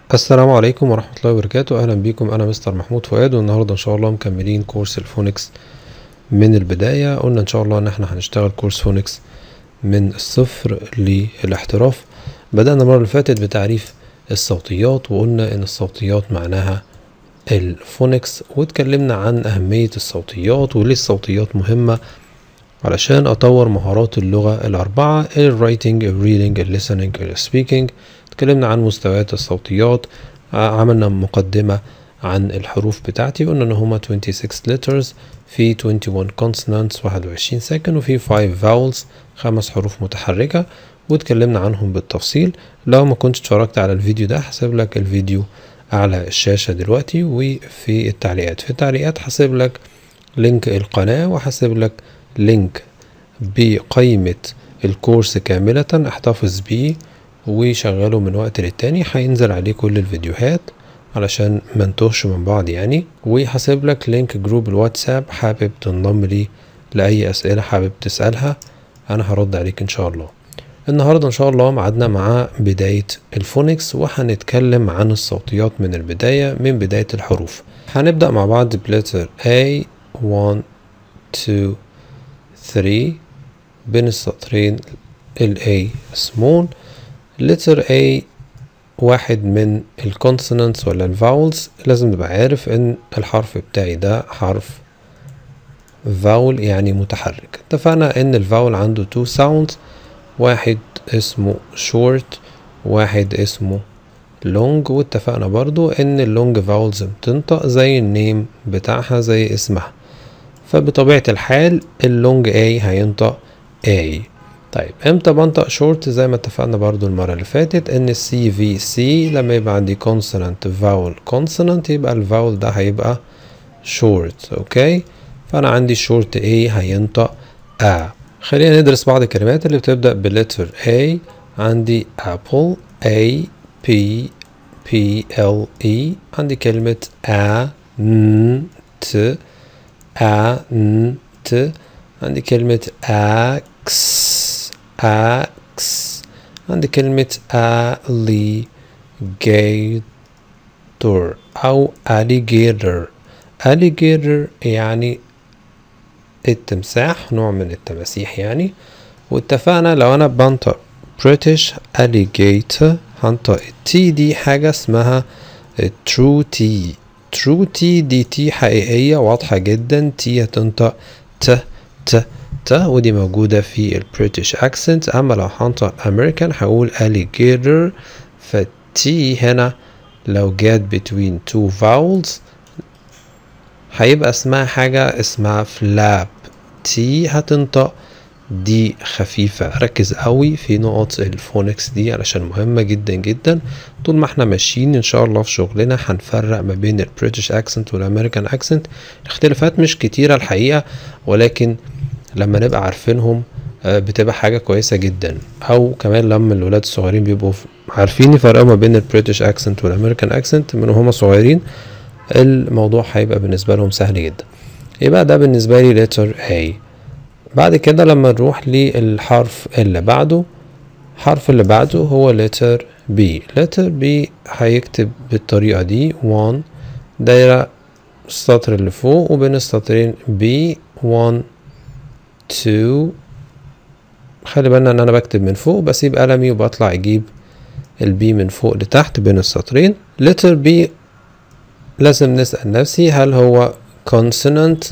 السلام عليكم ورحمة الله وبركاته أهلا بيكم أنا مستر محمود فؤاد والنهاردة إن شاء الله مكملين كورس الفونكس من البداية قلنا إن شاء الله إن إحنا هنشتغل كورس فونكس من الصفر للاحتراف بدأنا المرة اللي فاتت بتعريف الصوتيات وقلنا إن الصوتيات معناها الفونكس واتكلمنا عن أهمية الصوتيات وليه الصوتيات مهمة علشان أطور مهارات اللغة الأربعة الرايتنج الريدنج الليسننج السبيكينج اتكلمنا عن مستويات الصوتيات عملنا مقدمة عن الحروف بتاعتي قلنا ان هما 26 letters في 21 consonants 21 ساكن وفي 5 vowels خمس حروف متحركة واتكلمنا عنهم بالتفصيل لو ما كنتش اتفرجت على الفيديو ده هسيب لك الفيديو على الشاشة دلوقتي وفي التعليقات في التعليقات هسيب لك لينك القناة وهسيب لك لينك بقائمة الكورس كاملة احتفظ بيه وشغله من وقت للتاني هينزل عليه كل الفيديوهات علشان ما نتوهش من بعض يعني وهسيب لك لينك جروب الواتساب حابب تنضم لي لأي أسئلة حابب تسألها أنا هرد عليك إن شاء الله النهاردة إن شاء الله معادنا مع بداية الفونكس وهنتكلم عن الصوتيات من البداية من بداية الحروف هنبدأ مع بعض بلتر A 1 2 3 بين السطرين ال A small letter A واحد من الكونسونانتس ولا الفاولز لازم تبقى عارف ان الحرف بتاعي ده حرف فاول يعني متحرك اتفقنا ان الفاول عنده تو ساوندز واحد اسمه شورت واحد اسمه لونج واتفقنا برضو ان اللونج فاولز بتنطق زي النيم بتاعها زي اسمها فبطبيعة الحال اللونج A هينطق A طيب امتى بنطق شورت زي ما اتفقنا برضو المرة اللي فاتت ان السي في سي لما يبقى عندي كونسونانت فاول كونسونانت يبقى الفاول ده هيبقى شورت اوكي فانا عندي شورت A هينطق A خلينا ندرس بعض الكلمات اللي بتبدأ بلتر A عندي apple A P P L E عندي كلمة A N T A N T عندي كلمة axe axe عندي كلمة alligator أو alligator alligator يعني التمساح نوع من التماسيح يعني واتفقنا لو أنا بنطق British alligator هنطق التي دي حاجة اسمها true T true T دي تي حقيقية واضحة جدا تي هتنطق ت ت ت ودي موجودة في البريتش اكسنت اما لو هنطق امريكان هقول alligator فالتي هنا لو جات between two vowels هيبقى اسمها حاجة اسمها فلاب تي هتنطق دي خفيفة ركز قوي في نقط الفونكس دي علشان مهمة جدا جدا طول ما احنا ماشيين ان شاء الله في شغلنا هنفرق ما بين البريتش اكسنت والامريكان اكسنت الاختلافات مش كتيرة الحقيقة ولكن لما نبقى عارفينهم بتبقى حاجة كويسة جدا أو كمان لما الولاد الصغيرين بيبقوا عارفين يفرقوا ما بين البريتش اكسنت والامريكان اكسنت من هما صغيرين الموضوع هيبقى بالنسبة لهم سهل جدا يبقى ده بالنسبة لي letter A بعد كده لما نروح للحرف اللي بعده الحرف اللي بعده هو letter B letter B هيكتب بالطريقة دي 1 دايرة السطر اللي فوق وبين السطرين B 1 2 خلي بالنا ان انا بكتب من فوق بسيب قلمي وبطلع اجيب البي من فوق لتحت بين السطرين letter B لازم نسأل نفسي هل هو consonant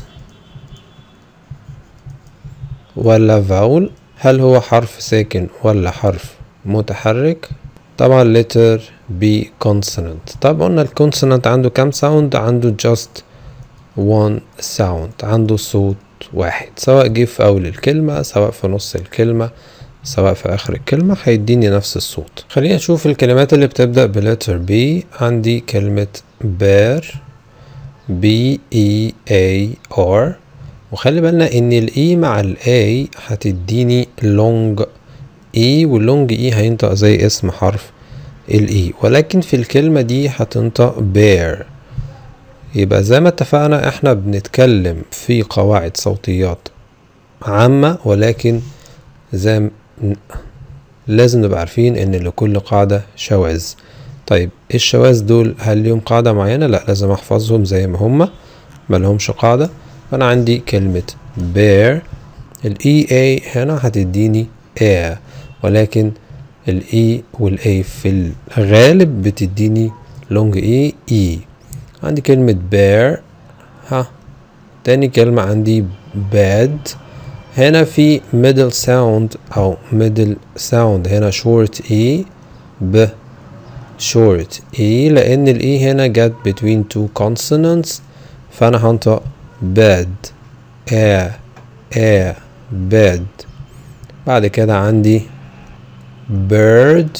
ولا vowel هل هو حرف ساكن ولا حرف متحرك طبعا letter B consonant طب قلنا الكونسونانت عنده كام ساوند عنده just one sound عنده صوت واحد سواء جه في أول الكلمة سواء في نص الكلمة سواء في آخر الكلمة هيديني نفس الصوت خلينا نشوف الكلمات اللي بتبدأ بلتر B عندي كلمة bear B E A R وخلي بالنا ان الاي مع الاي هتديني لونج اي واللونج اي هينطق زي اسم حرف الاي ولكن في الكلمة دي هتنطق bear يبقى زي ما اتفقنا احنا بنتكلم في قواعد صوتيات عامة ولكن زي م... لازم نبقى عارفين ان لكل قاعدة شواذ طيب الشواذ دول هل ليهم قاعدة معينة لا لازم احفظهم زي ما هما ملهمش قاعدة فانا عندي كلمة bear الاي اي هنا هتديني air ولكن الاي والاي في الغالب بتديني لونج اي اي عندي كلمة bear ها تاني كلمة عندي bad هنا في middle sound أو middle sound هنا short e ب short e لأن ال e هنا جت between two consonants فأنا هنطق bad a a bad بعد كده عندي bird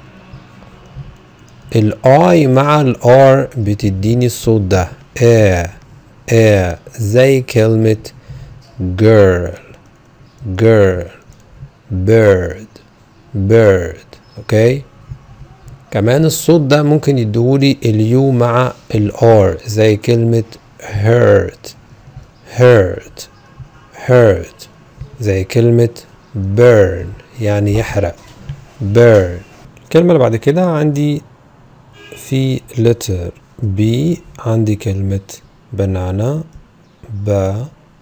ال I مع ال R بتديني الصوت ده a a زي كلمة girl girl bird bird اوكي كمان الصوت ده ممكن يديهولي اليو مع الار زي كلمة hurt hurt hurt زي كلمة burn يعني يحرق burn الكلمة اللي بعد كده عندي في letter B عندي كلمة banana ب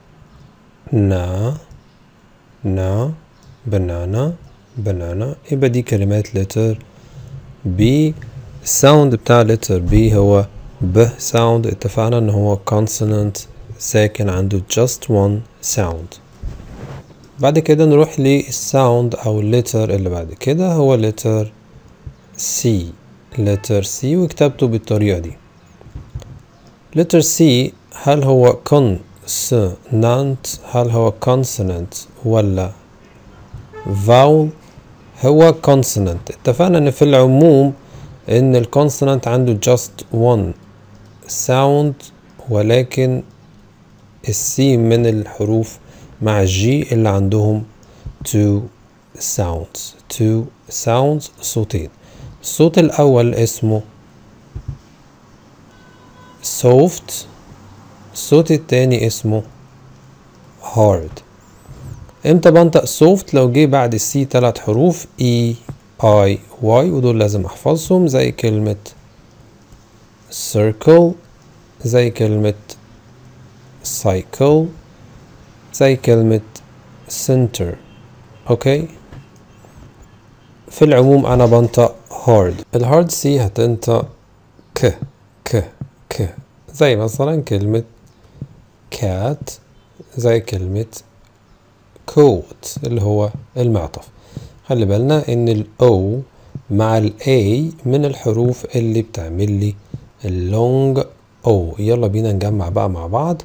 نا نا بنانا بنانا يبقى دي كلمات لتر بي الساوند بتاع لتر بي هو ب ساوند اتفقنا ان هو consonant ساكن عنده just one sound بعد كده نروح للساوند او اللتر اللي بعد كده هو لتر سي لتر سي وكتابته بالطريقة دي لتر سي هل هو كون consonant هل هو consonant ولا vowel هو consonant اتفقنا ان في العموم ان الكونسونانت عنده just one sound ولكن السي من الحروف مع الجي اللي عندهم two sounds two sounds صوتين الصوت الاول اسمه soft الصوت التاني اسمه hard امتى بنطق soft لو جه بعد السي تلات حروف e i y ودول لازم احفظهم زي كلمة circle زي كلمة cycle زي كلمة center اوكي في العموم انا بنطق hard الهارد سي هتنطق ك ك ك زي مثلا كلمة cat زي كلمة coat اللي هو المعطف خلي بالنا ان ال O مع ال A من الحروف اللي بتعمل لي اللونج O يلا بينا نجمع بقى مع بعض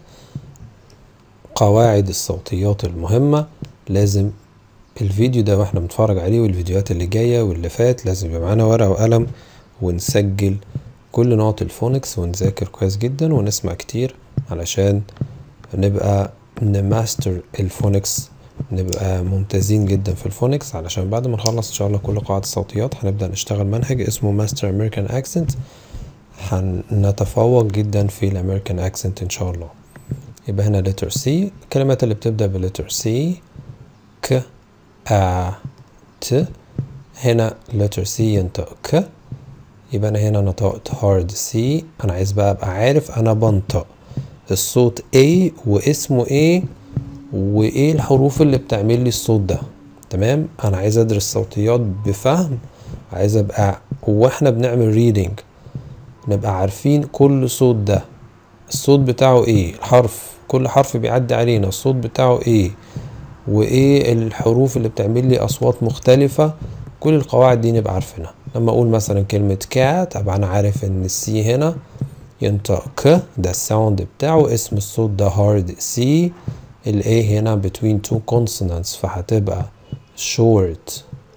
قواعد الصوتيات المهمة لازم الفيديو ده واحنا بنتفرج عليه والفيديوهات اللي جاية واللي فات لازم يبقى معانا ورقة وقلم ونسجل كل نقط الفونكس ونذاكر كويس جدا ونسمع كتير علشان نبقى نماستر الفونكس نبقى ممتازين جدا في الفونكس علشان بعد ما نخلص ان شاء الله كل قواعد الصوتيات هنبدأ نشتغل منهج اسمه ماستر امريكان اكسنت هنتفوق جدا في الامريكان اكسنت ان شاء الله يبقى هنا letter C الكلمات اللي بتبدأ بلتر C ك آ ت هنا letter C ينطق ك يبقى انا هنا نطقت hard C انا عايز بقى ابقى عارف انا بنطق الصوت A واسمه ايه وايه الحروف اللي بتعمل لي الصوت ده تمام انا عايز ادرس صوتيات بفهم عايز ابقى واحنا بنعمل ريدنج نبقى عارفين كل صوت ده الصوت بتاعه ايه الحرف كل حرف بيعدي علينا الصوت بتاعه ايه وايه الحروف اللي بتعمل لي اصوات مختلفة كل القواعد دي نبقى عارفينها لما اقول مثلا كلمة كات ابقى انا عارف ان السي هنا ينطق ك ده الساوند بتاعه اسم الصوت ده هارد سي ال A هنا between two consonants فهتبقى short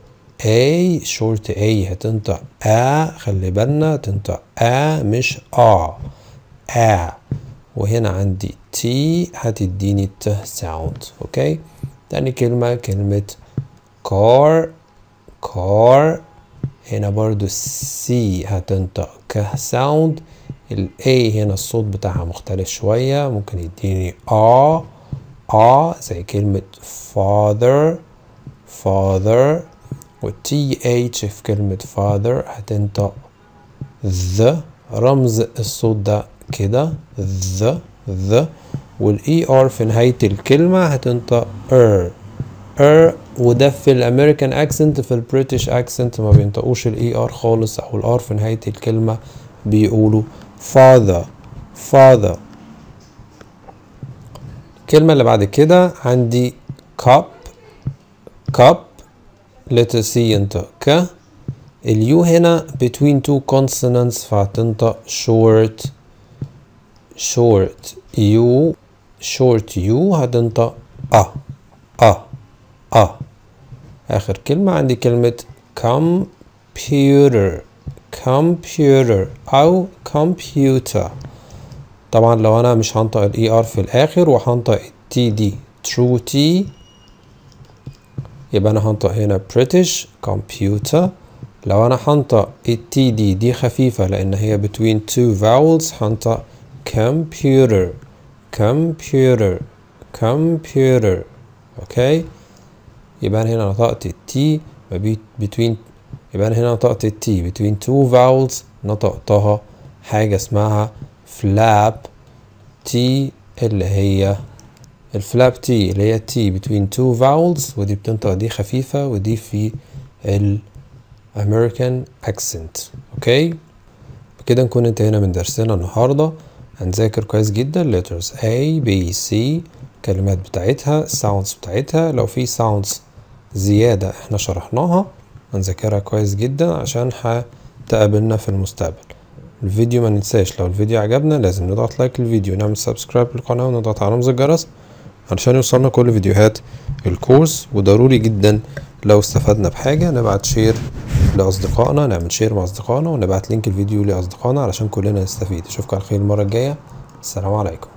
A short A هتنطق A خلي بالنا تنطق A مش A A وهنا عندي T هتديني ت sound اوكي تاني كلمة كلمة car car هنا برضو C هتنطق ك sound ال A هنا الصوت بتاعها مختلف شوية ممكن يديني A A زي كلمة father father و TH في كلمة father هتنطق the رمز الصوت ده كده the the والاي ار في نهاية الكلمة هتنطق er er وده في الامريكان اكسنت في البريتش اكسنت ما بينطقوش الاي ار خالص او الار في نهاية الكلمة بيقولوا father father الكلمة اللي بعد كده عندي cup cup letter C ينطق ك اليو هنا between two consonants فهتنطق short short يو short يو هتنطق أ أ أ آخر كلمة عندي كلمة computer computer أو computer طبعا لو أنا مش هنطق الإي آر في الآخر وهنطق التي دي true تي يبقى أنا هنطق هنا British computer لو أنا هنطق التي دي دي خفيفة لأن هي between two vowels هنطق computer computer computer اوكي يبقى أنا هنا نطقت التي between يبقى أنا هنا نطقت التي between two vowels نطقتها حاجة اسمها flap تي اللي هي الفلاب تي اللي هي تي between two vowels ودي بتنطق دي خفيفة ودي في ال American accent اوكي بكده نكون انتهينا من درسنا النهاردة هنذاكر كويس جدا letters A B C الكلمات بتاعتها الساوندز بتاعتها لو في ساوندز زيادة احنا شرحناها هنذاكرها كويس جدا عشان هتقابلنا في المستقبل الفيديو ما ننساش لو الفيديو عجبنا لازم نضغط لايك للفيديو ونعمل سبسكرايب للقناة ونضغط على رمز الجرس علشان يوصلنا كل فيديوهات الكورس وضروري جدا لو استفدنا بحاجة نبعت شير لأصدقائنا نعمل شير مع أصدقائنا ونبعت لينك الفيديو لأصدقائنا علشان كلنا نستفيد أشوفكم على خير المرة الجاية السلام عليكم